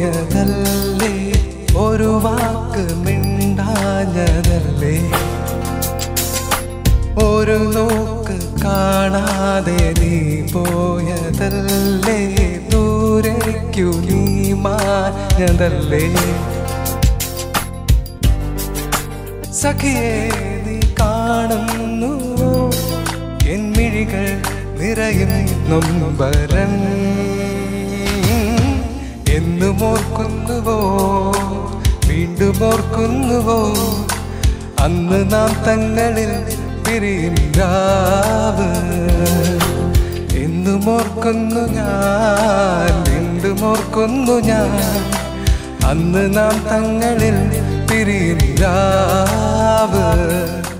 പോയതല്ലേ ഒരു വാക്ക് മിണ്ടാഞ്ഞതല്ലേ ഒരു നോക്ക് കാണാതെ നീ പോയതല്ലേ ദൂരേക്കു നീ മാഞ്ഞതല്ലേ സഖിയെ നീ കാണുന്നുവോ എൻ മിഴികൾ നിറയും നൊമ്പരൻ എന്നും ഓർക്കുന്നുവോ വീണ്ടും ഓർക്കുന്നുവോ അന്ന് നാം തങ്ങളിൽ പിരിയും രാവ് എന്നും ഓർക്കുന്നു ഞാൻ വീണ്ടും ഓർക്കുന്നു ഞാൻ അന്ന് നാം തങ്ങളിൽ പിരിയും രാവ്